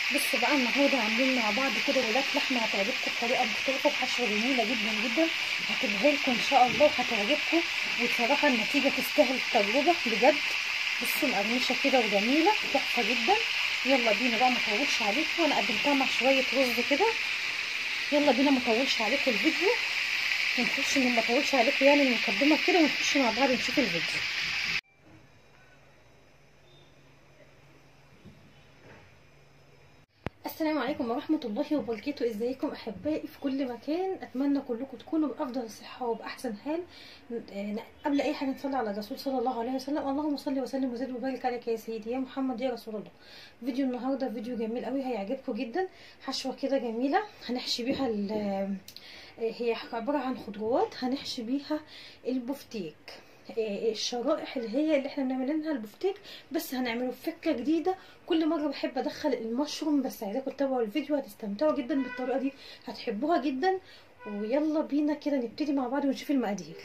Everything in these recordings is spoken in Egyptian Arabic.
بصوا بقى النهارده عاملين مع بعض كده ولاد لحمه هتعجبكم بطريقه مختلفه بحشوه جميله جدا جدا هتبهر لكم ان شاء الله وهتعجبكم وبصراحه النتيجه تستاهل التجربه بجد بصوا مقرمشه كده وجميله تحفه جدا يلا بينا بقى ما اطولش عليكم وانا قدمتها مع شويه رز كده يلا بينا ما اطولش عليكم الفيديو ونخش ما اطولش عليكم يعني المقدمه كده ونخش مع بعض نشوف الفيديو السلام عليكم ورحمة الله وبركاته ازيكم احبائي في كل مكان اتمنى كلكم تكونوا بافضل صحة وباحسن حال قبل اي حاجة نصلي على الرسول صلى الله عليه وسلم اللهم صل وسلم وزد وبارك عليك يا سيدي يا محمد يا رسول الله فيديو النهاردة فيديو جميل قوي هيعجبكم جدا حشوة كده جميلة هنحشي بيها هي عبارة عن خضروات هنحشي بيها البفتيك الشرائح اللي هي اللي احنا بنعملها البفتيك بس هنعمله بفكره جديده كل مره بحب ادخل المشروم بس عايزاكم تتابعوا الفيديو هتستمتعوا جدا بالطريقه دي هتحبوها جدا ويلا بينا كده نبتدي مع بعض ونشوف المقادير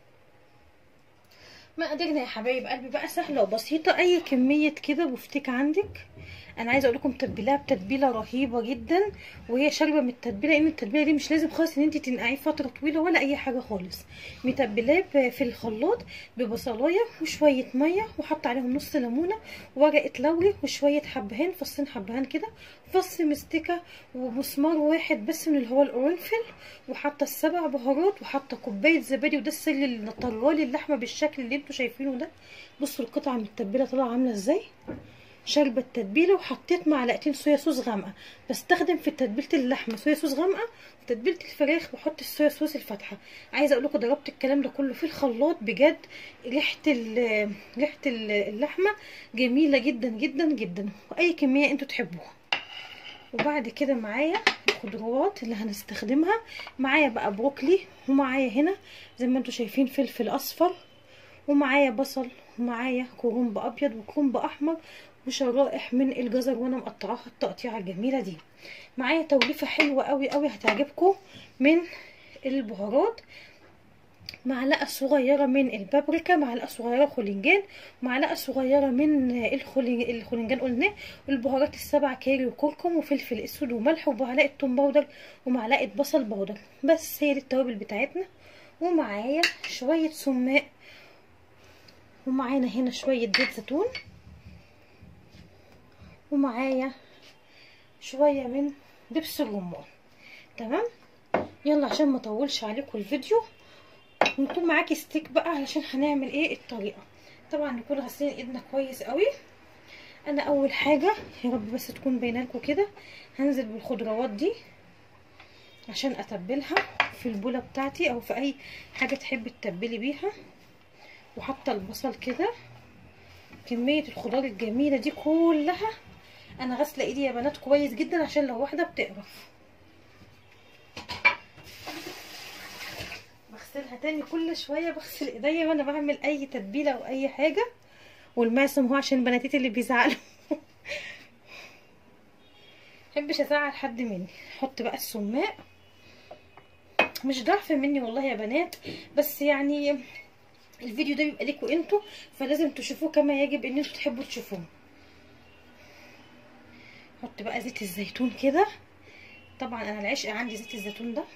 مقاديرنا يا حبايب قلبي بقى سهله وبسيطه اي كميه كده بفتيك عندك انا عايزه اقول لكم تتبيلها بتتبيله رهيبه جدا وهي شاربه من التتبيله لان التتبيله دي مش لازم خالص ان انت تنقعيه فتره طويله ولا اي حاجه خالص متبلاه في الخلاط ببصلايه وشويه ميه وحط عليهم نص ليمونه ورقه لوري وشويه حبهان فصين حبهان كده فص مستكه ومسمار واحد بس من اللي هو القرنفل وحاطه السبع بهارات وحاطه كوبايه زبادي وده السر اللي طرالي اللحمه بالشكل اللي انتوا شايفينه ده بصوا القطعه من التتبيله طالعه عامله ازاي شاربه التتبيله وحطيت معلقتين صويا صوص غامقه بستخدم في تتبيله اللحمه صويا صوص غامقه في تتبيله الفراخ بحط الصويا صوص الفاتحه عايزه اقول لكم ضربت الكلام ده كله في الخلاط بجد ريحه ريحه اللحمه جميله جدا جدا جدا واي كميه انتوا تحبوها وبعد كده معايا الخضروات اللي هنستخدمها معايا بقى بروكلي ومعايا هنا زي ما انتوا شايفين فلفل اصفر ومعايا بصل ومعايا كرنب ابيض وكرنب احمر وشرائح من الجزر وانا مقطعاها التقطيعه الجميله دي معايا توليفه حلوه قوي قوي هتعجبكم من البهارات معلقه صغيره من البابريكا معلقه صغيره خلنجان معلقه صغيره من الخلنجان قلناه والبهارات السبع كاري وكركم وفلفل اسود وملح ومعلقه توم باودر ومعلقه بصل باودر بس هي دي التوابل بتاعتنا ومعايا شويه سماق ومعانا هنا شويه زيت زيتون ومعايا شويه من دبس الرمان تمام يلا عشان ما اطولش عليكم الفيديو ونكون معاكي ستيك بقى علشان هنعمل ايه الطريقه طبعا نكون غاسلين ايدنا كويس قوي انا اول حاجه يا رب بس تكون باينه لكم كده هنزل بالخضروات دي عشان اتبلها في البوله بتاعتي او في اي حاجه تحبي تتبلي بيها وحاطه البصل كده كميه الخضار الجميله دي كلها انا غاسله ايدي يا بنات كويس جدا عشان لو واحده بتقرف بغسلها تاني كل شويه بغسل ايديا وانا بعمل اي تتبيله او اي حاجه والمعصم هو عشان بناتيتي اللي بيزعلوا محبش ازعل حد مني احط بقى السماق مش ضعف مني والله يا بنات بس يعني الفيديو ده بيبقى ليكوا انتوا فلازم تشوفوه كما يجب ان انتوا تحبوا تشوفوه احط بقى زيت الزيتون كده طبعا انا العشق عندي زيت الزيتون ده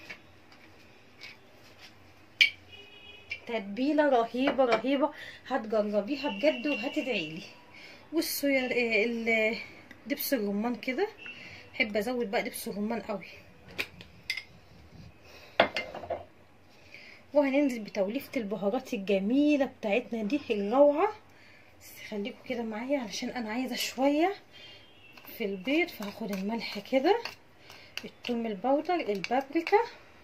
تتبيله رهيبه رهيبه هتجربيها بجد وهتدعيلي والصويا دبس الرمان كده احب ازود بقى دبس الرمان قوي وهننزل بتوليفه البهارات الجميله بتاعتنا دي الروعه بس خليكم كده معايا علشان انا عايزه شويه في البيض فهاخد الملح كده الثوم البودر البابريكا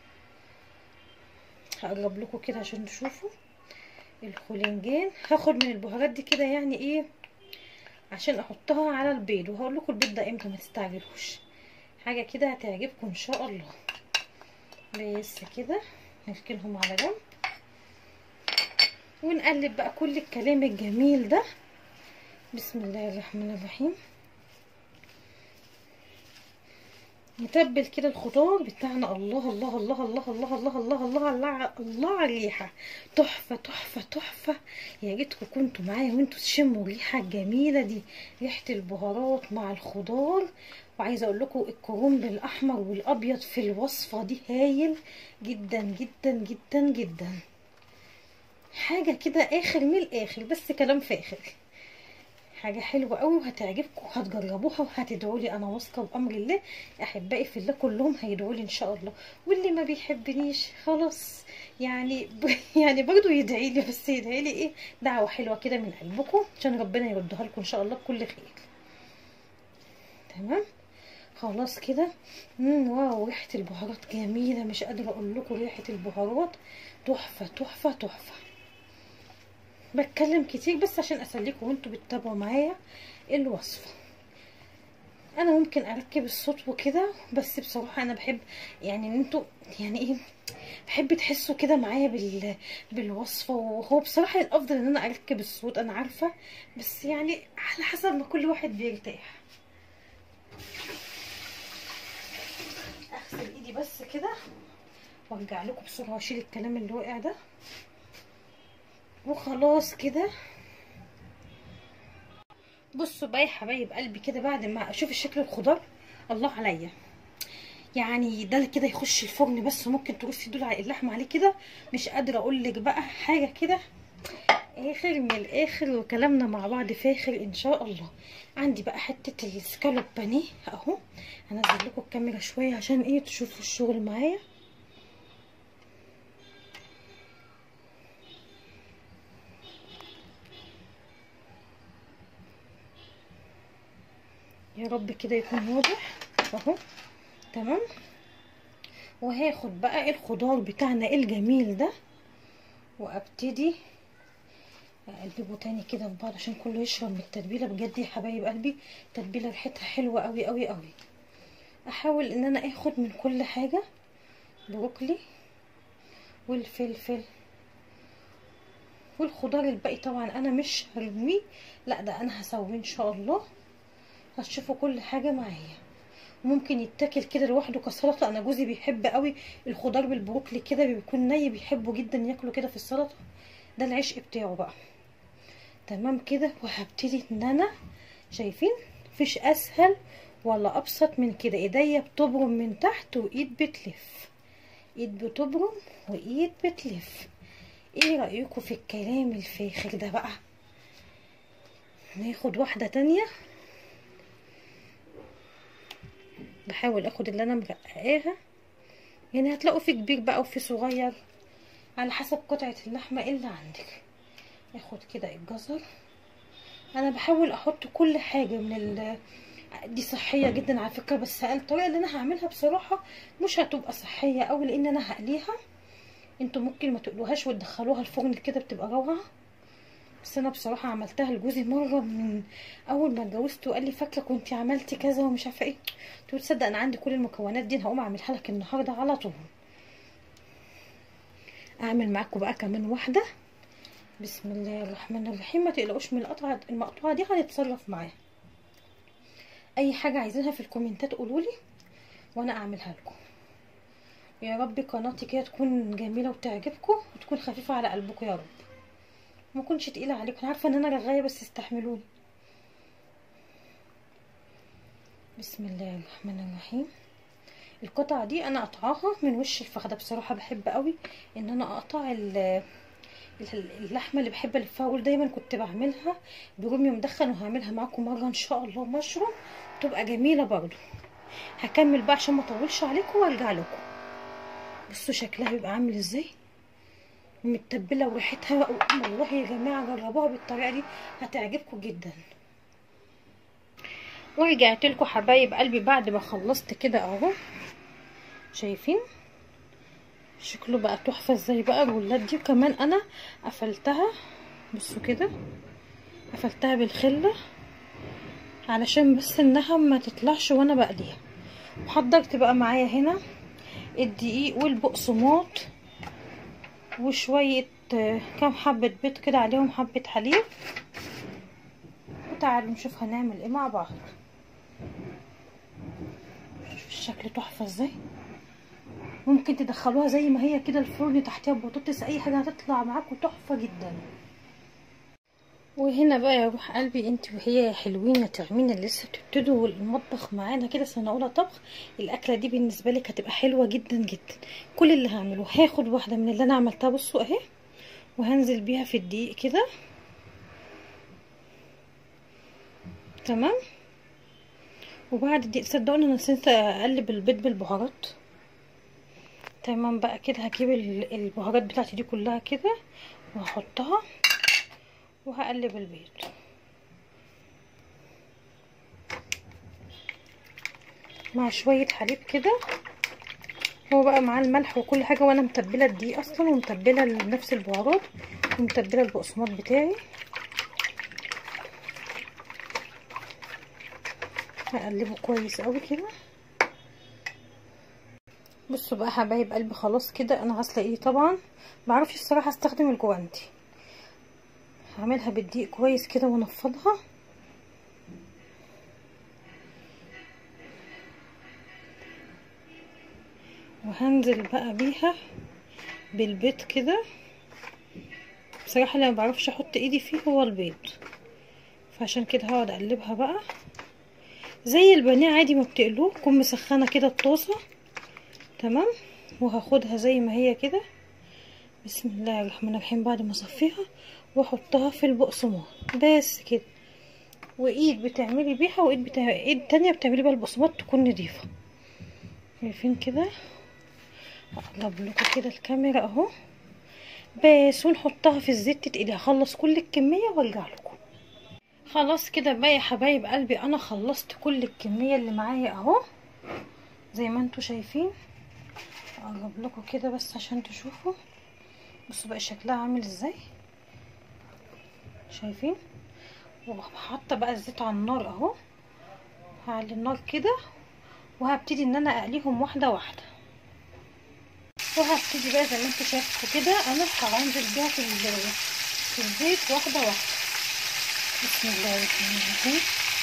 هقرب لكم كده عشان تشوفوا الخلنجان هاخد من البهارات دي كده يعني ايه عشان احطها على البيض وهقول لكم البيض ده امتى ما تستعجلوش حاجه كده هتعجبكم ان شاء الله بس كده نركنهم على جنب ونقلب بقى كل الكلام الجميل ده بسم الله الرحمن الرحيم نتبل كده الخضار بتاعنا الله الله الله الله الله الله الله الله الله الله على الريحه تحفه تحفه تحفه يا ريتكم كنتوا معايا وانتوا تشموا الريحه الجميله دي ريحه البهارات مع الخضار وعايزه اقول لكم الكرنب الاحمر والابيض في الوصفه دي هايل جدا جدا جدا جدا حاجه كده اخر من الاخر بس كلام فاخر حاجه حلوه قوي وهتعجبكم هتجربوها وهتدعوا لي انا واثقه بامر الله احبائي في الله كلهم هيدعوا لي ان شاء الله واللي ما بيحبنيش خلاص يعني ب... يعني برضو يدعي لي بس يدعي لي ايه دعوه حلوه كده من قلبكم عشان ربنا يردها لكم ان شاء الله بكل خير تمام خلاص كده امم واو ريحه البهارات جميله مش قادره اقول لكم ريحه البهارات تحفه تحفه تحفه بتكلم كتير بس عشان اسليكم وانتوا بتتابعوا معايا الوصفه انا ممكن اركب الصوت وكده بس بصراحه انا بحب يعني ان انتوا يعني ايه بحب تحسوا كده معايا بال بالوصفه وهو بصراحه الافضل ان انا اركب الصوت انا عارفه بس يعني على حسب ما كل واحد بيرتاح اغسل ايدي بس كده وارجع لكم بسرعه واشيل الكلام اللي وقع ده وخلاص كده بصوا بقى يا حبايب قلبي كده بعد ما اشوف الشكل الخضار الله عليا يعني ده كده يخش الفرن بس ممكن ترصي دول على اللحمه عليه كده مش قادره اقول لك بقى حاجه كده اخر من الاخر وكلامنا مع بعض فاخر ان شاء الله عندي بقى حته السكالوب بانيه اهو هنزل لكم الكاميرا شويه عشان ايه تشوفوا الشغل معايا يا رب كده يكون واضح اهو تمام وهاخد بقى الخضار بتاعنا الجميل ده وابتدي اقلبه تاني كده في بعض عشان كله يشرب من التتبيله بجد يا حبايب قلبي التتبيله ريحتها حلوه قوي قوي قوي احاول ان انا اخد من كل حاجه بروكلي والفلفل والخضار الباقي طبعا انا مش هرميه لا ده انا هسويه ان شاء الله هتشوفوا كل حاجه معايا ممكن يتاكل كده لوحده كسلطه انا جوزي بيحب قوي الخضار بالبروكلي كده بيكون ني بيحبه جدا ياكله كده في السلطه ده العشق بتاعه بقى تمام كده وهبتدي ان انا شايفين مفيش اسهل ولا ابسط من كده ايديا بتبرم من تحت وايد بتلف ايد بتبرم وايد بتلف ايه رايكم في الكلام الفاخر ده بقى ناخد واحده تانية بحاول اخد اللي انا مرققاها يعني هتلاقوا في كبير بقى وفي صغير على حسب قطعة اللحمة اللي عندك اخد كده الجزر انا بحاول احط كل حاجة من ال دي صحية جدا على فكرة بس الطريقة اللي انا هعملها بصراحة مش هتبقى صحية اوي لان انا هقليها انتوا ممكن ما تقلوهاش وتدخلوها الفرن كده بتبقى روعة بس انا بصراحه عملتها لجوزي مره من اول ما اتجوزت وقال لي فاكره كنت عملتي كذا ومش عارفه ايه قلت له تصدق انا عندي كل المكونات دي انا هقوم اعملها لك النهارده على طول اعمل معاكم بقى كمان واحده بسم الله الرحمن الرحيم ما تقلقوش من القطعه المقطوعه دي هنتصرف معاها اي حاجه عايزينها في الكومنتات قولوا لي وانا اعملها لكم يا رب قناتي كده تكون جميله وتعجبكم وتكون خفيفه على قلبكم يا رب ما كنتش تقيله عليكم انا عارفه ان انا رغايه بس استحملوني بسم الله الرحمن الرحيم القطعه دي انا قطعاها من وش الفخده بصراحه بحب قوي ان انا اقطع اللحمه اللي بحب الفها دايما كنت بعملها برومي مدخن وهعملها معاكم مره ان شاء الله مشروم تبقى جميله برضو هكمل بقى عشان ما اطولش عليكم وارجع لكم بصوا شكلها بيبقى عامل ازاي متبله وريحتها والله يا جماعه جربوها بالطريقه دي هتعجبكم جدا ورجعت لكم حبايب قلبي بعد ما خلصت كده اهو شايفين شكله بقى تحفه ازاي بقى الرولات دي كمان انا قفلتها بصوا كده قفلتها بالخله علشان بس انها ما تطلعش وانا بقليها وحضرت بقى معايا هنا الدقيق والبقسماط وشوية كام حبة بيض كده عليهم حبة حليب وتعالوا نشوف هنعمل ايه مع بعض الشكل تحفه ازاي ممكن تدخلوها زي ما هي كده الفرن تحتها بطاطس اي حاجه هتطلع معاكم تحفه جدا وهنا بقى يا روح قلبي انت وهي يا حلوين يا تعمين اللي لسه بتبتدوا المطبخ معانا كده سنه اولى طبخ الاكله دي بالنسبه لك هتبقى حلوه جدا جدا كل اللي هعمله هاخد واحده من اللي انا عملتها بصوا اهي وهنزل بيها في الدقيق كده تمام وبعد دي صدقوني انا نسيت اقلب البيض بالبهارات تمام بقى كده هجيب البهارات بتاعتي دي كلها كده وهحطها وهقلب البيض مع شويه حليب كده هو بقى معاه الملح وكل حاجه وانا متبله الدقيق اصلا ومتبله نفس البهارات ومتبله البقسماط بتاعي هقلبه كويس قوي كده بصوا بقى حبايب قلبي خلاص كده انا غاسله ايدي طبعا معرفش الصراحه استخدم الجوانتي هعملها بالدقيق كويس كده وانفضها وهنزل بقى بيها بالبيض كده بصراحه اللي ما بعرفش احط ايدي فيه هو البيض فعشان كده هقعد اقلبها بقى زي البانيه عادي ما بتقلوه تكون مسخنه كده الطاسه تمام وهاخدها زي ما هي كده بسم الله الرحمن الرحيم بعد ما اصفيها واحطها في البقسماط بس كده وايد بتعملي بيها وايد بتاع ايد تانية بتعملي بيها البقسماط تكون نضيفه شايفين كده هقلب لكم كده الكاميرا اهو بس ونحطها في الزيت تتقلي هخلص كل الكميه وارجع لكم خلاص كده بقى يا حبايب قلبي انا خلصت كل الكميه اللي معايا اهو زي ما انتوا شايفين اقرب لكم كده بس عشان تشوفوا بصوا بقى شكلها عامل ازاي شايفين وحاطه بقى الزيت على النار اهو هعلي النار كده وهبتدي ان انا اقليهم واحده واحده وهبتدي بقى زي ما انتوا شايفوا كده انا هنزل بيها في في الزيت واحده واحده بسم الله الرحمن الرحيم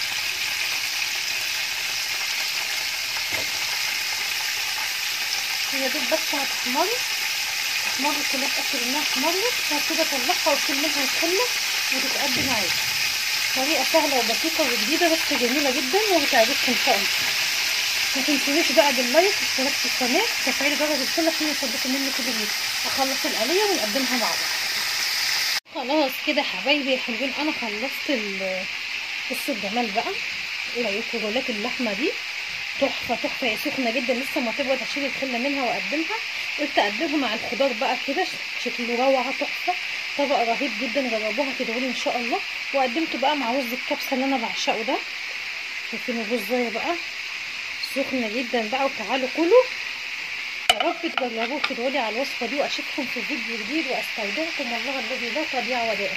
هي دوب بس هتحمري تحمري كده اتاكد انها احمرت وكده اطلعها واشيل منها الحله وتتقدم عادي طريقه سهله وبسيطه وجديده بس جميله جدا وهتعجبكم ان شاء الله ما تنسونيش بقى باللايك والاشتراك في القناه وتفعيل جرس الكل عشان يوصلكم مني كل جديد اخلص القليه ونقدمها مع بعض خلاص كده حبايبي يا حلوين انا خلصت بصوا الجمال بقى ايه رايكم رولات اللحمه دي تحفه تحفه هي سخنه جدا لسه ما تبرد اشيل الخله منها واقدمها قلت اقدمها مع الخضار بقى كده شكله روعه تحفه طبق رهيب جدا جربوها تدعوا لي ان شاء الله وقدمته بقى مع رز الكبسه اللي انا بعشقه ده شايفين الرزايه بقى سخنه جدا بقى وتعالوا كلوا يا رب تجربوه تدعوا لي على الوصفه دي واشوفكم في فيديو جديد واستودعكم الله الذي لا تضيع ودائعه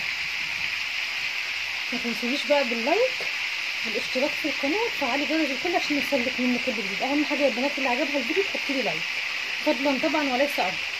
ما تنسونيش بقى باللايك والاشتراك في القناه وتفعلي جرس الكل عشان يوصلك مني كل جديد اهم حاجه يا بنات اللي عجبها الفيديو تحطي لي لايك فضلا طبعا وليس امر